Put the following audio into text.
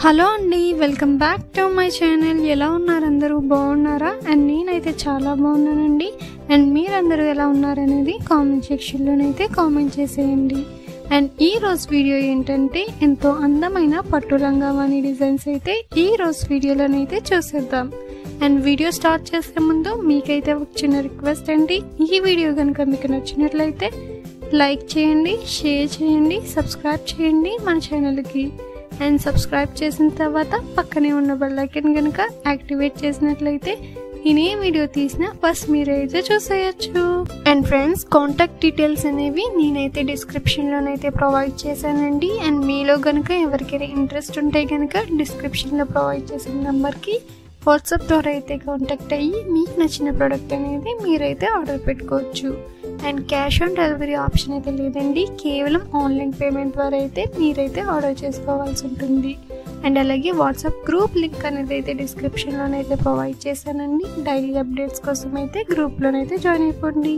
hello అండి welcome back to my channel ఎలా ఉన్నారు అందరూ బాగున్నారా అండ్ నేనైతే చాలా బాగున్నానండి అండ్ మీరందరూ ఎలా ఉన్నారనేది కామెంట్ సెక్షన్లోనైతే కామెంట్ చేసేయండి అండ్ ఈ రోజు వీడియో ఏంటంటే ఎంతో అందమైన పట్టు లంగావాణి డిజైన్స్ అయితే ఈ రోజు వీడియోలోనైతే చూసేద్దాం అండ్ వీడియో స్టార్ట్ చేసే ముందు మీకైతే ఒక చిన్న రిక్వెస్ట్ అండి ఈ వీడియో కనుక మీకు నచ్చినట్లయితే లైక్ చేయండి షేర్ చేయండి సబ్స్క్రైబ్ చేయండి మన ఛానల్కి అండ్ సబ్స్క్రైబ్ చేసిన తర్వాత పక్కనే ఉన్న బెల్ ఐకన్ కనుక యాక్టివేట్ చేసినట్లయితే నేనే వీడియో తీసినా ఫస్ట్ మీరైతే చూసేయచ్చు అండ్ ఫ్రెండ్స్ కాంటాక్ట్ డీటెయిల్స్ అనేవి నేనైతే డిస్క్రిప్షన్లోనైతే ప్రొవైడ్ చేశానండి అండ్ మీలో కనుక ఎవరికైనా ఇంట్రెస్ట్ ఉంటే కనుక డిస్క్రిప్షన్లో ప్రొవైడ్ చేసిన నెంబర్కి వాట్సాప్ ద్వారా అయితే కాంటాక్ట్ అయ్యి మీకు నచ్చిన ప్రోడక్ట్ అనేది మీరైతే ఆర్డర్ పెట్టుకోవచ్చు and cash on delivery option అయితే లేదండి కేవలం ఆన్లైన్ పేమెంట్ ద్వారా అయితే మీరైతే ఆర్డర్ చేసుకోవాల్సి ఉంటుంది అండ్ అలాగే వాట్సాప్ గ్రూప్ లింక్ అనేది అయితే డిస్క్రిప్షన్లోనైతే ప్రొవైడ్ చేశానండి డైలీ అప్డేట్స్ కోసం అయితే గ్రూప్లోనైతే జాయిన్ అయిపోండి